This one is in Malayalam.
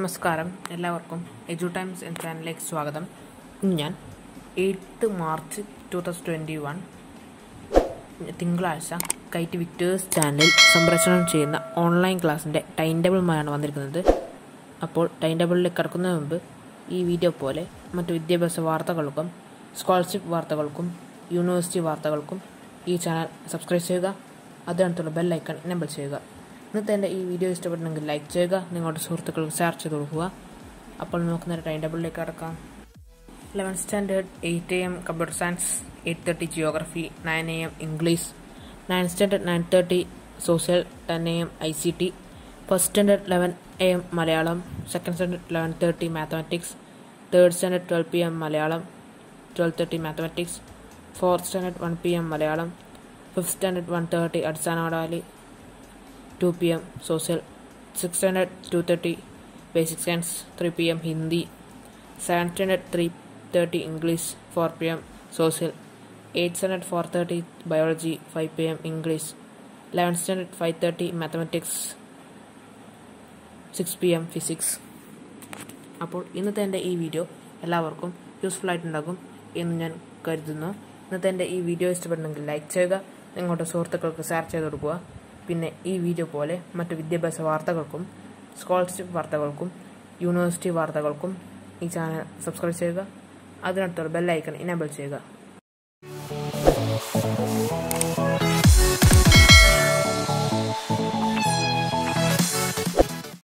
നമസ്കാരം എല്ലാവർക്കും എജു ടൈംസ് എന്ന ചാനലിലേക്ക് സ്വാഗതം ഇന്ന് ഞാൻ eighth March two thousand twenty one തിങ്കളാഴ്ച കൈറ്റ് വിക്ടേഴ്സ് ചാനലിൽ സംപ്രേഷണം ചെയ്യുന്ന ഓൺലൈൻ ക്ലാസ്സിൻ്റെ ടൈം ടേബിളുമായാണ് വന്നിരിക്കുന്നത് അപ്പോൾ ടൈം ടേബിളിലേക്ക് കടക്കുന്നതിന് മുമ്പ് ഈ വീഡിയോ പോലെ മറ്റു വിദ്യാഭ്യാസ വാർത്തകൾക്കും സ്കോളർഷിപ്പ് വാർത്തകൾക്കും യൂണിവേഴ്സിറ്റി വാർത്തകൾക്കും ഈ ചാനൽ സബ്സ്ക്രൈബ് ചെയ്യുക അതിനടുത്തുള്ള ബെൽ ഐക്കൺ എനബിൾ ചെയ്യുക ഇന്നത്തെ എൻ്റെ ഈ വീഡിയോ ഇഷ്ടപ്പെട്ടെങ്കിൽ ലൈക്ക് ചെയ്യുക നിങ്ങളുടെ സുഹൃത്തുക്കൾക്ക് ഷെയർ ചെയ്ത് കൊടുക്കുക അപ്പോൾ നമുക്ക് നേരെ ടൈം ടേബിളിലേക്ക് കടക്കാം eleven standard eight A M computer science eight thirty geography nine A M English nine standard nine thirty social ten A M I C T first standard eleven A M Malayalam second standard eleven thirty mathematics third standard twelve P M Malayalam twelve thirty mathematics fourth standard one P M Malayalam fifth standard one thirty അടിസ്ഥാനപാഠാലി two P M social six standard two thirty basic science three P M Hindi seven standard three thirty English four P M social eight standard four thirty biology five P M English eleven standard five thirty mathematics six P M physics അപ്പോൾ ഇന്നത്തെ എൻ്റെ ഈ വീഡിയോ എല്ലാവർക്കും യൂസ്ഫുൾ ആയിട്ടുണ്ടാകും എന്ന് ഞാൻ കരുതുന്നു ഇന്നത്തെ എൻ്റെ ഈ വീഡിയോ ഇഷ്ടപ്പെട്ടെങ്കിൽ ലൈക്ക് ചെയ്യുക നിങ്ങളുടെ സുഹൃത്തുക്കൾക്ക് ഷെയർ ചെയ്ത് കൊടുക്കുക പിന്നെ ഈ വീഡിയോ പോലെ മറ്റു വിദ്യാഭ്യാസ വാർത്തകൾക്കും സ്കോളർഷിപ്പ് വാർത്തകൾക്കും യൂണിവേഴ്സിറ്റി വാർത്തകൾക്കും ഈ ചാനൽ സബ്സ്ക്രൈബ് ചെയ്യുക അതിനടുത്തുള്ള ബെല്ലൈക്കൺ ഇനേബിൾ ചെയ്യുക